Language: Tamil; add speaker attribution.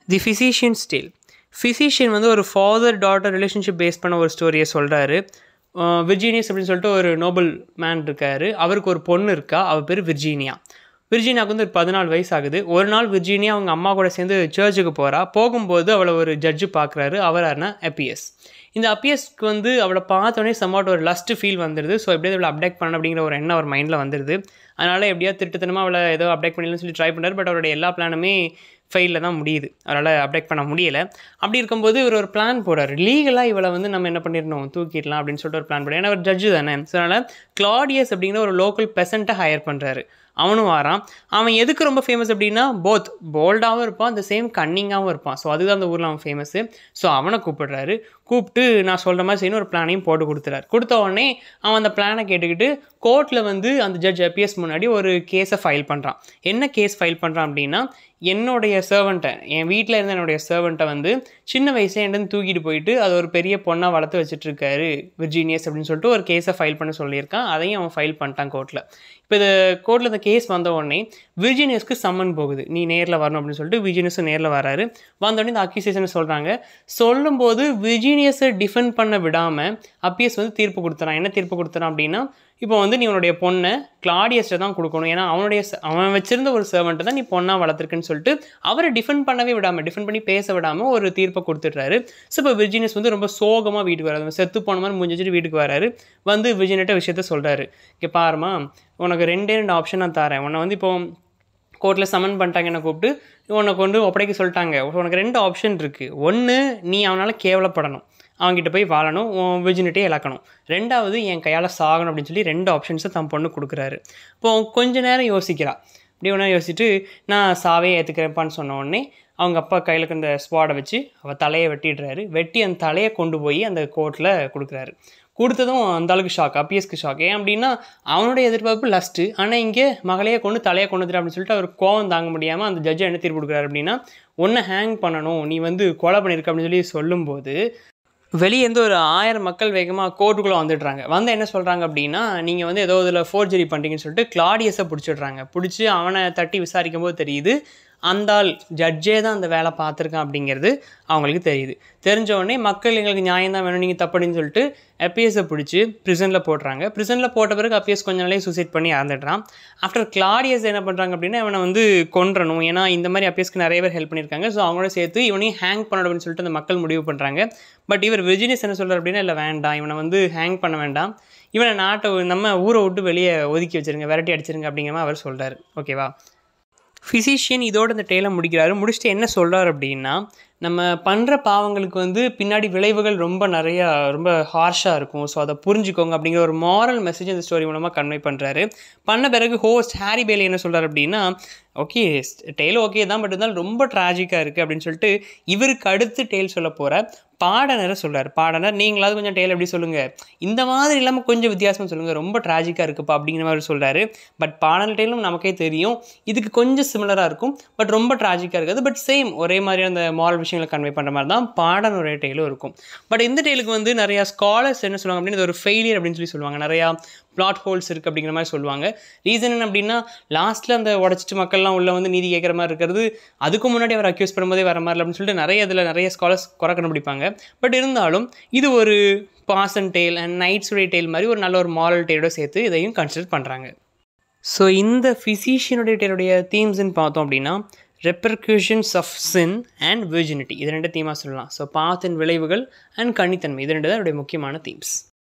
Speaker 1: தி ஃபிசிஷியன்ஸ் டேல் ஃபிசிஷியன் வந்து ஒரு ஃபாதர் டாட்டர் ரிலேஷன்ஷிப் பேஸ் பண்ண ஒரு ஸ்டோரியை சொல்கிறாரு விர்ஜீனியஸ் அப்படின்னு சொல்லிட்டு ஒரு நோபல் மேன் இருக்கார் அவருக்கு ஒரு பொண்ணு இருக்கா அவள் பேர் விர்ஜீனியா விர்ஜீனியாவுக்கு வந்து ஒரு பதினாலு வயசு ஆகுது ஒரு நாள் விர்ஜீனியா அவங்க அம்மா கூட சேர்ந்து சர்ச்சுக்கு போகிறா போகும்போது அவளை ஒரு ஜட்ஜு பார்க்குறாரு அவர் யாருன்னா அப்பிஎஸ் இந்த அப்பிஎஸ்க்கு வந்து அவளை பார்த்தோன்னே சம்வாட் ஒரு லஸ்ட் ஃபீல் வந்துடுது ஸோ எப்படியாவது அவளை அப்டேக் பண்ண அப்படிங்கிற ஒரு எண்ணம் அவர் மைண்டில் வந்துடுது அதனால் எப்படியாவது திருட்டுத்தனமாக அவளை ஏதோ அப்டேக் பண்ணிடலாம்னு சொல்லி ட்ரை பண்ணார் பட் அவருடைய எல்லா பிளானுமே ஃபெயிலில் தான் முடியுது அவரால் அப்டேக் பண்ண முடியலை அப்படி இருக்கும்போது இவர் ஒரு பிளான் போடுறாரு லீகலாக இவளை வந்து நம்ம என்ன பண்ணிடணும் தூக்கிடலாம் அப்படின்னு சொல்லிட்டு ஒரு பிளான் போடுறாரு ஏன்னா அவர் ஜட்ஜு தானே ஸோ அதனால் கிளாடியஸ் அப்படிங்கிற ஒரு லோக்கல் பெசண்ட்டை ஹையர் பண்ணுறாரு அவனும் வாரான் அவன் எதுக்கு ரொம்ப ஃபேமஸ் அப்படின்னா போத் போல்டாகவும் இருப்பான் அந்த சேம் கன்னிங்காகவும் இருப்பான் ஸோ அதுதான் அந்த ஊரில் அவன் ஃபேமஸ்ஸு ஸோ அவனை கூப்பிடுறாரு கூப்பிட்டு நான் சொல்கிற மாதிரி செய்யணும் ஒரு பிளானையும் போட்டு கொடுத்துறாரு கொடுத்த உடனே அவன் அந்த பிளானை கேட்டுக்கிட்டு கோர்ட்டில் வந்து அந்த ஜட்ஜ் எபிஎஸ் முன்னாடி ஒரு கேஸை ஃபைல் பண்ணுறான் என்ன கேஸ் ஃபைல் பண்ணுறான் அப்படின்னா என்னுடைய சர்வெண்ட்டை என் வீட்டில் இருந்த என்னுடைய சர்வெண்ட்டை வந்து சின்ன வயசே என்கிட்ட தூக்கிட்டு போயிட்டு அது ஒரு பெரிய பொண்ணாக வளர்த்து வச்சுட்டு இருக்காரு விர்ஜீனியஸ் அப்படின்னு சொல்லிட்டு ஒரு கேஸை ஃபைல் பண்ண சொல்லியிருக்கான் அதையும் அவன் ஃபைல் பண்ணிட்டான் கோர்ட்டில் இப்போ இது கோர்ட்டில் இந்த கேஸ் வந்த உடனே விர்ஜீனியஸ்க்கு சம்மன் போகுது நீ நேரில் வரணும் அப்படின்னு சொல்லிட்டு விர்ஜீனியஸும் நேரில் வராரு வந்தோடனே இந்த அக்யூசேஷன் சொல்கிறாங்க சொல்லும்போது விர்ஜீனியஸை டிஃபெண்ட் பண்ண விடாமல் அப்பியஸ் வந்து தீர்ப்பு கொடுத்துறான் என்ன தீர்ப்பு கொடுத்துறான் அப்படின்னா இப்போ வந்து நீ உன்னுடைய பொண்ணை கிளாடியஸ்ட்டை தான் கொடுக்கணும் ஏன்னா அவனுடைய அவன் வச்சிருந்த ஒரு சர்வெண்ட்டை தான் நீ பொண்ணாக வளர்த்துருக்குன்னு சொல்லிட்டு அவரை டிஃபெண்ட் பண்ணவே விடாமல் டிஃபெண்ட் பண்ணி பேச விடாமல் ஒரு தீர்ப்பை கொடுத்துட்றாரு ஸோ இப்போ விர்ஜினியஸ் வந்து ரொம்ப சோகமாக வீட்டுக்கு வராது செத்து போன மாதிரி முடிஞ்சிட்டு வீட்டுக்கு வராரு வந்து விர்ஜினிட்ட விஷயத்த சொல்கிறாரு இங்கே பாருமா உனக்கு ரெண்டே ரெண்டு ஆப்ஷன் நான் தரேன் உன்னை வந்து இப்போ கோர்ட்டில் சமன் பண்ணிட்டாங்க என்னை கூப்பிட்டு உன்னை கொண்டு ஒப்படைக்க சொல்லிட்டாங்க உனக்கு ரெண்டு ஆப்ஷன் இருக்குது ஒன்று நீ அவனால் கேவலப்படணும் அவங்ககிட்ட போய் வாழணும் உன் விர்ஜினிட்டியை இழக்கணும் ரெண்டாவது என் கையால் சாகணும் அப்படின்னு சொல்லி ரெண்டு ஆப்ஷன்ஸை தன் பொண்ணு கொடுக்குறாரு இப்போ கொஞ்ச நேரம் யோசிக்கிறா இப்படி ஒன்றா யோசிச்சுட்டு நான் சாவே ஏற்றுக்கிறேன்ப்பான்னு சொன்ன உடனே அவங்க அப்பா கையில் இந்த ஸ்பாடை வச்சு அவள் தலையை வெட்டிடுறாரு வெட்டி அந்த தலையை கொண்டு போய் அந்த கோர்ட்டில் கொடுக்குறாரு கொடுத்ததும் அந்த அளவுக்கு ஷாக் அப்பிஎஸ்க்கு ஷாக் ஏன் அப்படின்னா அவனுடைய எதிர்பார்ப்பு லஸ்ட்டு ஆனால் இங்கே மகளையே கொண்டு தலையை கொண்டு அப்படின்னு சொல்லிட்டு அவர் கோவம் தாங்க முடியாமல் அந்த ஜட்ஜை என்ன தீர்ப்பு கொடுக்குறாரு அப்படின்னா ஒன்றை ஹேங் பண்ணணும் நீ வந்து கொலை பண்ணியிருக்க அப்படின்னு சொல்லி சொல்லும்போது வெளியே இருந்து ஒரு ஆயிரம் மக்கள் வேகமாக கோர்ட்டுக்குள்ளே வந்துடுறாங்க வந்து என்ன சொல்கிறாங்க அப்படின்னா நீங்கள் வந்து ஏதோ இதில் ஃபோர்ஜரி பண்ணுறீங்கன்னு சொல்லிட்டு கிளாடியஸை பிடிச்சிடுறாங்க பிடிச்சி அவனை தட்டி விசாரிக்கும் போது தெரியுது அந்த ஆள் ஜட்ஜே தான் அந்த வேலை பார்த்துருக்கான் அப்படிங்கிறது அவங்களுக்கு தெரியுது தெரிஞ்ச உடனே மக்கள் எங்களுக்கு நியாயம் தான் வேணும் நீங்கள் தப்புன்னு சொல்லிட்டு எப்பிஎஸை பிடிச்சி ப்ரிசனில் போடுறாங்க ப்ரிசனில் போட்ட பிறகு அப்பிஎஸ் கொஞ்ச நாளே சூசைட் பண்ணி இறந்துடுறான் ஆஃப்டர் கிளாடியஸ் என்ன பண்ணுறாங்க அப்படின்னா இவனை வந்து கொன்றணும் ஏன்னா இந்த மாதிரி அப்பிஎஸ்க்கு நிறைய பேர் ஹெல்ப் பண்ணியிருக்காங்க ஸோ அவங்களோட சேர்த்து இவனையும் ஹேங் பண்ணணும் அப்படின்னு சொல்லிட்டு அந்த மக்கள் முடிவு பண்ணுறாங்க பட் இவர் விர்ஜினியஸ் என்ன சொல்கிறார் அப்படின்னா இல்லை வேண்டாம் இவனை வந்து ஹேங் பண்ண வேண்டாம் இவனை நாட்டை நம்ம ஊரை விட்டு வெளியே ஒதுக்கி வச்சிருங்க விரட்டி அடிச்சிருங்க அப்படிங்கிற மாதிரி அவர் சொல்கிறார் ஓகேவா ஃபிசிஷியன் இதோட இந்த டேலை முடிக்கிறாரு முடிச்சுட்டு என்ன சொல்கிறார் அப்படின்னா நம்ம பண்ணுற பாவங்களுக்கு வந்து பின்னாடி விளைவுகள் ரொம்ப நிறையா ரொம்ப ஹார்ஷாக இருக்கும் ஸோ அதை புரிஞ்சுக்கோங்க அப்படிங்கிற ஒரு மாரல் மெசேஜ் இந்த ஸ்டோரி மூலமாக கன்வே பண்ணுறாரு பண்ண பிறகு ஹோஸ்ட் ஹாரி பேலி என்ன சொல்கிறார் அப்படின்னா ஓகே டேல் ஓகே தான் பட் இருந்தாலும் ரொம்ப ட்ராஜிக்காக இருக்குது அப்படின்னு சொல்லிட்டு இவருக்கு அடுத்து டேல் சொல்ல போகிற பாடனரை சொல்கிறார் பாடனர் நீங்களாவது கொஞ்சம் டேல் எப்படி சொல்லுங்கள் இந்த மாதிரி இல்லாமல் கொஞ்சம் வித்தியாசமாக சொல்லுங்கள் ரொம்ப ட்ராஜிக்காக இருக்குப்பா அப்படிங்கிற மாதிரி சொல்கிறாரு பட் பாடல் டேலும் நமக்கே தெரியும் இதுக்கு கொஞ்சம் சிமிலராக இருக்கும் பட் ரொம்ப ட்ராஜிக்காக இருக்காது பட் சேம் ஒரே மாதிரியான அந்த மாரல் விஷயங்களை கன்வே பண்ணுற மாதிரி தான் பாடன் ஒரே டேலும் இருக்கும் பட் இந்த டேலுக்கு வந்து நிறையா ஸ்காலர்ஸ் என்ன சொல்லுவாங்க அப்படின்னு இது ஒரு ஃபெயிலியர் அப்படின்னு சொல்லி சொல்லுவாங்க நிறையா பிளாட் ஹோல்ஸ் இருக்குது அப்படிங்கிற மாதிரி சொல்லுவாங்க ரீசன் என்ன அப்படின்னா லாஸ்ட்டில் அந்த உடச்சிட்டு மக்கள்லாம் உள்ள வந்து நீதி கேட்குற மாதிரி இருக்கிறது அதுக்கு முன்னாடி அவர் அக்யூஸ் பண்ணும்போதே வர மாதிரி அப்படின்னு சொல்லிட்டு நிறைய இதில் நிறைய ஸ்காலர்ஸ் குறை கண்டுபிடிப்பாங்க பட் இருந்தாலும் இது ஒரு பாசன் டேல் அண்ட் நைட்ஸுடைய டேல் மாதிரி ஒரு நல்ல ஒரு மாரல் டேலோட சேர்த்து இதையும் கன்சிடர் பண்ணுறாங்க ஸோ இந்த ஃபிசிஷியனுடைய டேலுடைய தீம்ஸ்ன்னு பார்த்தோம் அப்படின்னா repercussions of sin and virginity இது ரெண்டு தீமாக சொல்லலாம் ஸோ பாத்தின் விளைவுகள் அண்ட் கன்னித்தன்மை இது ரெண்டு தான் அவருடைய முக்கியமான தீம்ஸ்